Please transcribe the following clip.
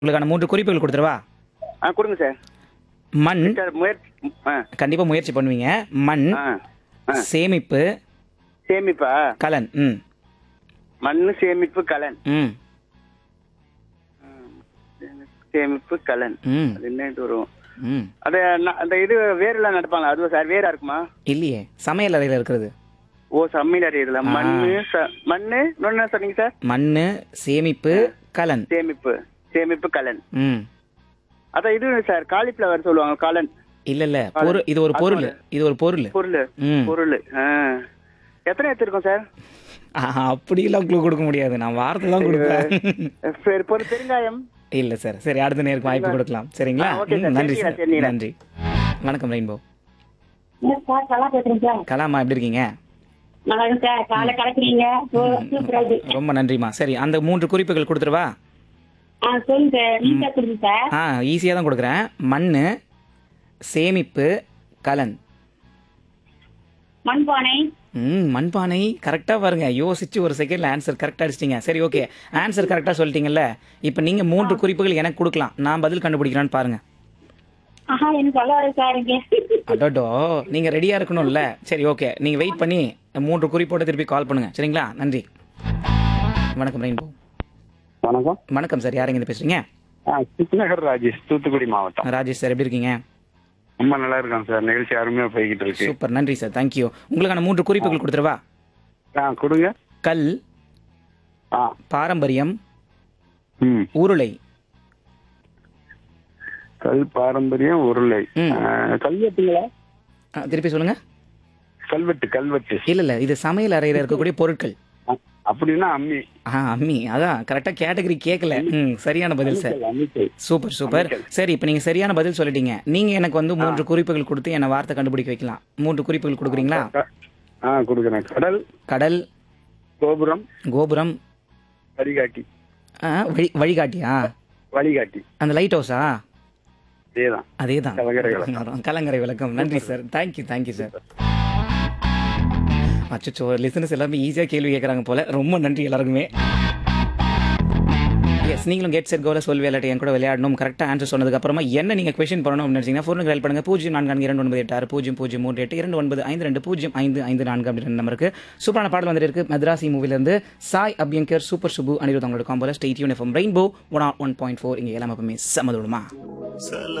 உங்களுக்கான மூன்று குறிப்புகள் கொடுத்துருவா ஆ கொடுங்க சார் மண் சார் முயற்சி ஆ கண்டிப்பா முயற்சி பண்ணுவீங்க மண் ஆ ஆ சேமிப்பு சேமிப்பா கலன் ம் மண்ணு சேமிப்பு கலன் ம் சேமிப்பு கலன் ம் அது என்ன இது வரும் ம் அது ந- அந்த இது வேர்லாம் நடப்பாங்களா அதுவா சார் வேரா இருக்குமா இல்லையே சமையல் அறையில் இருக்கிறது ஓ சமையல் அறையில மண்ணு ச- மண்ணு இன்னொன்னு என்ன சொன்னீங்க சார் மண் சேமிப்பு கலன் சேமிப்பு சேமிப்பு கலன் ம் அதான் இது சார் காலிஃப்ளவர் சொல்லுவாங்க கலன் இல்ல இல்ல பொருள் இது ஒரு பொருள் இது ஒரு பொருள் பொருள் ம் பொருள் ஆ. எத்தனை எடுத்திருக்கோம் சார் ஆஹா, அப்படிலாம் க்ளூ கொடுக்க முடியாது நான் வார்த்தை தான் கொடுப்பேன் சரி பொருள் பெருங்காயம் இல்ல சார் சரி அடுத்த நேருக்கு வாய்ப்பு கொடுக்கலாம் சரிங்களா ஆ, ஓகே ம், சார். நன்றி தெரிஞ்சுக்கிறேன், சார் தெரிஞ்சுக்கிறேன். நன்றி வணக்கம் ரெயின்போ சார் நல்லா பேசுறேன் சார் கலாமா எப்படி இருக்கீங்க நல்லா இருக்கு சார் காலை கலக்குறீங்க சூப்பரா இருக்கு ரொம்ப நன்றிம்மா சரி அந்த மூன்று குறிப்புகள் கொடுத்துருவா ஆ சொல்லுங்க சார் நீட்டா கொடுங்க சார் ஆ ஈஸியாக தான் கொடுக்குறேன் மண் சேமிப்பு கலன் மண்பானை ம் மண்பானை கரெக்டாக பாருங்க யோசிச்சு ஒரு செகண்ட்ல ஆன்சர் கரெக்டாக அடிச்சிட்டீங்க சரி ஓகே ஆன்சர் கரெக்டாக சொல்லிட்டீங்கல்ல இப்போ நீங்கள் மூன்று குறிப்புகள் எனக்கு கொடுக்கலாம் நான் பதில் கண்டுபிடிக்கிறான்னு பாருங்க ஆஹா எனக்கு சொல்ல வர சார் இங்க அடடோ நீங்கள் ரெடியாக இருக்கணும்ல சரி ஓகே நீங்கள் வெயிட் பண்ணி மூன்று குறிப்போட திருப்பி கால் பண்ணுங்க சரிங்களா நன்றி வணக்கம் ரெயின்போ வணக்கம் வணக்கம் சார் யாருங்க இருந்து பேசுறீங்க ஆ, கிருஷ்ணகர் ராஜேஷ் தூத்துக்குடி மாவட்டம் ராஜேஷ் சார் எப்படி இருக்கீங்க ரொம்ப நல்லா இருக்கேன் சார் நிகழ்ச்சி அருமையா போய்கிட்டு இருக்கு சூப்பர் நன்றி சார் தேங்க்யூ உங்களுக்கான மூன்று குறிப்புகள் கொடுத்துருவா ஆ கொடுங்க கல் ஆ பாரம்பரியம் ம் உருளை கல் பாரம்பரியம் உருளை ம். ஆ, கல்வெட்டுங்களா ஆ, திருப்பி சொல்லுங்க கல்வெட்டு கல்வெட்டு இல்ல இல்ல இது சமையல் அறையில இருக்கக்கூடிய பொருட்கள் ஆ, அப்படின்னா அம்மி ஆ அம்மி அதான் கரெக்டா கேட்டகரி கேட்கல ம் சரியான பதில் சார் அம்மிக்கல் சூப்பர் சூப்பர் சரி இப்போ நீங்க சரியான பதில் சொல்லிட்டீங்க நீங்க எனக்கு வந்து மூன்று குறிப்புகள் கொடுத்து என்ன வார்த்தை கண்டுபிடிக்க வைக்கலாம் மூன்று குறிப்புகள் கொடுக்குறீங்களா க- ஆ கொடுக்குறேன் கடல் கடல் கோபுரம் கோபுரம் வழிகாட்டி ஆ, வழி வழிகாட்டியா வழிகாட்டி அந்த லைட் ஹவுஸா அதேதான் அதே தான் கலங்கரை விளக்கம். கலங்கரை விளக்கம் நன்றி சார் தேங்க்யூ தேங்க்யூ சார் அச்சோ லிசனஸ் எல்லாமே ஈஸியாக கேள்வி கேட்குறாங்க போல ரொம்ப நன்றி எல்லாருக்குமே எஸ் நீங்களும் கெட் செட் கோல சொல்லி விளையாட்டு என் கூட விளையாடணும் கரெக்டாக ஆன்சர் சொன்னதுக்கு அப்புறமா என்ன நீங்கள் கொஸ்டின் பண்ணணும் அப்படின்னு நினைச்சீங்கன்னா ஃபோனுக்கு ஹெல்ப் பண்ணுங்க பூஜ்ஜியம் நான்கு நான்கு இரண்டு ஒன்பது எட்டு ஆறு பூஜ்ஜியம் பூஜ்ஜியம் மூன்று எட்டு இரண்டு ஒன்பது ஐந்து ரெண்டு பூஜ்ஜியம் ஐந்து ஐந்து நான்கு அப்படின்ற நம்பருக்கு சூப்பரான பாடல் வந்துட்டு இருக்கு மദ്രാசி மூவிலேருந்து சாய் அபியங்கர் சூப்பர் சுபு அனிருத் அவங்களோட காம்போல state uniform rainbow one one point four இங்கே எல்லாமே எப்பவுமே சமதுடுமா